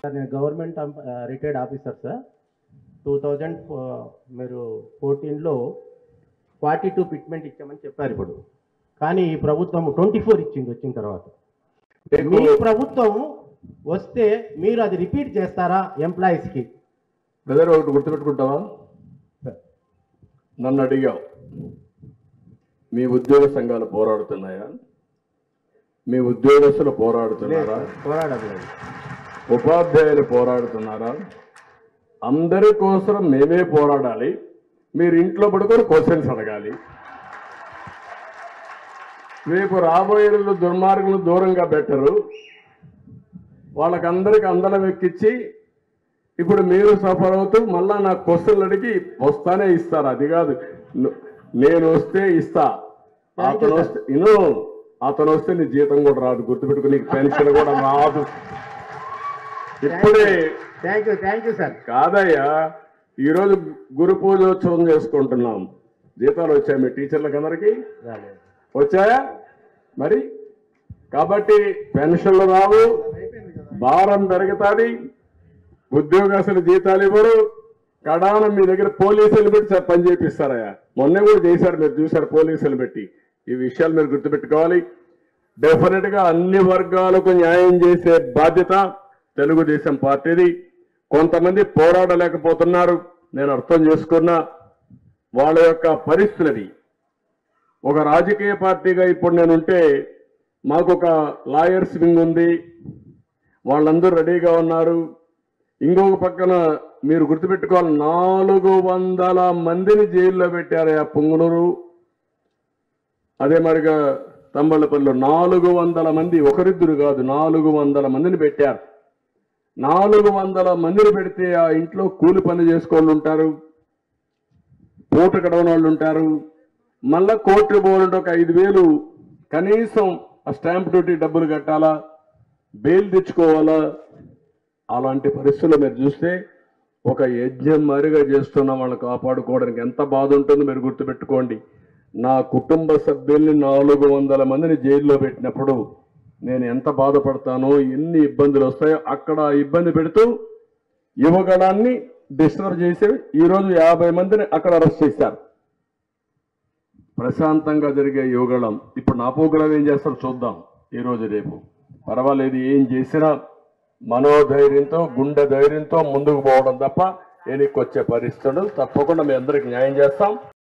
sir నేను government retired officer sir two thousand మీరు ఫోర్టీన్లో ఫార్టీ టూ పిట్మెంట్ ఇచ్చామని చెప్పారు ఇప్పుడు కానీ ఈ ప్రభుత్వం ట్వంటీ ఫోర్ ఇచ్చింది వచ్చిన తర్వాత మీ ప్రభుత్వం వస్తే మీరు అది రిపీట్ చేస్తారా ఎంప్లాయీస్కి బ్రదర్ ఒకటి గుర్తుపెట్టుకుంటావా నన్ను అడిగావు మీ ఉద్యోగ సంఘాలు పోరాడుతున్నాయా మీ ఉద్యోగస్తులు పోరాడుతున్నారా పోరాడలేదు ఉపాధ్యాయులు పోరాడుతున్నారా అందరి కోసం మేమే పోరాడాలి మీరు ఇంట్లో పడుకొని క్వశ్చన్స్ అడగాలి రేపు రాబోయే రోజుల్లో దుర్మార్గులు దూరంగా పెట్టరు వాళ్ళకందరికి అందలం ఎక్కించి ఇప్పుడు మీరు సఫర్ అవుతూ మళ్ళా నాకు క్వశ్చన్లు అడిగి వస్తానే ఇస్తారు అది కాదు ను- నేను వస్తే ఇస్తా అతను వస్తే ఇను అతను వస్తే నీ జీతం కూడా రాదు గుర్తుపెట్టుకుని నీకు పెన్షన్ కూడా రాదు ఇప్పుడే thank you thank you sir కాదయ్యా ఈరోజు గురు పూజోత్సవం చేసుకుంటున్నాం జీతాలు వచ్చాయి మీ టీచర్లకు అందరికీ రాలేదు వచ్చాయా మరి కాబట్టి పెన్షన్లు రావు భారం పెరుగుతుంది ఉద్యోగస్తులు జీతాలు ఇవ్వరు కడాన మీ దగ్గర పోలీసులు పెట్టి సార్ పని చేపిస్తారయ్యా మొన్న కూడా చేశారు మీరు చూశారు పోలీసులు పెట్టి ఈ విషయాలు మీరు గుర్తుపెట్టుకోవాలి డెఫినెట్ గా అన్ని వర్గాలకు న్యాయం చేసే బాధ్యత తెలుగుదేశం పార్టీది కొంతమంది పోరాడలేకపోతున్నారు నేను అర్థం చేసుకున్నా వాళ్ళ యొక్క పరిస్థితులది ఒక రాజకీయ పార్టీగా ఇప్పుడు నేనుంటే మాకు ఒక లాయర్స్ వింగ్ ఉంది వాళ్ళందరూ రెడీగా ఉన్నారు ఇంకొక పక్కన మీరు గుర్తుపెట్టుకోవాలి నాలుగు వందల మందిని జైల్లో పెట్టారు ఆ పొంగునూరు అదే మరిగా తంబళ్ళపల్లిలో నాలుగు వందల మంది ఒకరిద్దరు కాదు నాలుగు వందల మందిని పెట్టారు నాలుగు వందల మందిని పెడితే ఆ ఇంట్లో కూలి పని చేసుకోళ్ళు ఉంటారు పూట కడవని వాళ్ళు ఉంటారు మళ్ళా కోర్టు పోవాలంటే ఒక ఐదు వేలు కనీసం ఆ స్టాంప్ డ్యూటీ డబ్బులు కట్టాలా బెయిల్ తెచ్చుకోవాలా అలాంటి పరిస్థితులు మీరు చూస్తే ఒక యజ్ఞం మరిగా చేస్తున్న వాళ్ళని కాపాడుకోవడానికి ఎంత బాధ ఉంటుందో మీరు గుర్తుపెట్టుకోండి నా కుటుంబ సభ్యుల్ని నాలుగు వందల మందిని జైల్లో పెట్టినప్పుడు నేను ఎంత బాధపడతానో ఎన్ని ఇబ్బందులు వస్తాయో అక్కడ ఆ ఇబ్బంది పెడుతూ యువగణాన్ని డిస్టర్బ్ చేసి ఈరోజు యాభై మందిని అక్కడ అరెస్ట్ చేశారు ప్రశాంతంగా జరిగే యువగళం ఇప్పుడు నా ప్రోగ్రాం ఏం చేస్తారో చూద్దాం ఈ రోజు రేపు పర్వాలేదు ఏం చేసినా మనోధైర్యంతో గుండె ధైర్యంతో ముందుకు పోవడం తప్ప వెనక్కి వచ్చే పరిస్థితులు తప్పకుండా మీ అందరికి న్యాయం చేస్తాం